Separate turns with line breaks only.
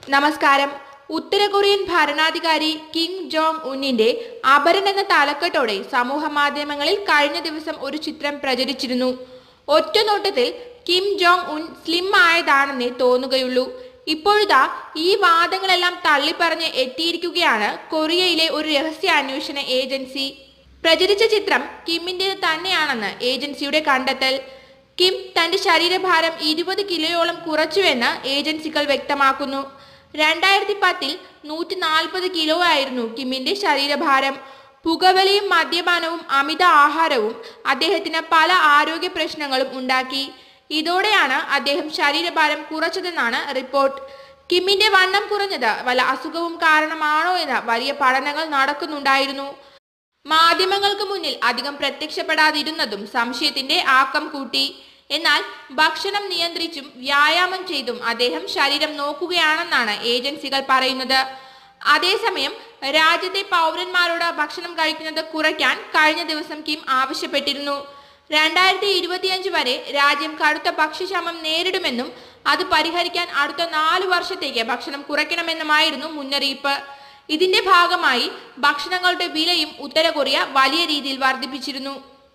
നമസ്കാരം ഉത്തര കൊറിയൻ ഭരണാധികാരി കിം ജോങ് ഉന്നിന്റെ അപരൻ എന്ന തലക്കെട്ടോടെ സമൂഹ മാധ്യമങ്ങളിൽ കഴിഞ്ഞ ദിവസം ഒരു ചിത്രം പ്രചരിച്ചിരുന്നു ഒറ്റ നോട്ടത്തിൽ കിം ജോങ് ഉൻ സ്ലിം ആയതാണെന്നേ തോന്നുകയുള്ളൂ ഇപ്പോഴിതാ ഈ വാദങ്ങളെല്ലാം തള്ളിപ്പറഞ്ഞ് എത്തിയിരിക്കുകയാണ് കൊറിയയിലെ ഒരു രഹസ്യാന്വേഷണ ഏജൻസി പ്രചരിച്ച ചിത്രം കിമ്മിൻ്റെത് തന്നെയാണെന്ന് ഏജൻസിയുടെ കണ്ടെത്തൽ കിം തന്റെ ശരീരഭാരം ഇരുപത് കിലോയോളം കുറച്ചുവെന്ന് ഏജൻസികൾ വ്യക്തമാക്കുന്നു രണ്ടായിരത്തി പത്തിൽ നൂറ്റി നാൽപ്പത് കിലോ ആയിരുന്നു കിമ്മിന്റെ ശരീരഭാരം പുകവലിയും മദ്യപാനവും അമിത ആഹാരവും അദ്ദേഹത്തിന് പല ആരോഗ്യ പ്രശ്നങ്ങളും ഉണ്ടാക്കി ഇതോടെയാണ് അദ്ദേഹം ശരീരഭാരം കുറച്ചതെന്നാണ് റിപ്പോർട്ട് കിമ്മിന്റെ വണ്ണം കുറഞ്ഞത് വല്ല അസുഖവും കാരണമാണോ എന്ന വലിയ പഠനങ്ങൾ നടക്കുന്നുണ്ടായിരുന്നു മാധ്യമങ്ങൾക്ക് മുന്നിൽ അധികം പ്രത്യക്ഷപ്പെടാതിരുന്നതും സംശയത്തിന്റെ ആക്കം കൂട്ടി എന്നാൽ ഭക്ഷണം നിയന്ത്രിച്ചും വ്യായാമം ചെയ്തും അദ്ദേഹം ശരീരം നോക്കുകയാണെന്നാണ് ഏജൻസികൾ പറയുന്നത് അതേസമയം രാജ്യത്തെ പൗരന്മാരോട് ഭക്ഷണം കഴിക്കുന്നത് കുറയ്ക്കാൻ കഴിഞ്ഞ ദിവസം കിം ആവശ്യപ്പെട്ടിരുന്നു രണ്ടായിരത്തി ഇരുപത്തിയഞ്ച് വരെ രാജ്യം കടുത്ത ഭക്ഷ്യക്ഷാമം നേരിടുമെന്നും അത് പരിഹരിക്കാൻ അടുത്ത നാല് വർഷത്തേക്ക് ഭക്ഷണം കുറയ്ക്കണമെന്നുമായിരുന്നു മുന്നറിയിപ്പ് ഇതിന്റെ ഭാഗമായി ഭക്ഷണങ്ങളുടെ വിലയും ഉത്തര കൊറിയ വലിയ രീതിയിൽ വർദ്ധിപ്പിച്ചിരുന്നു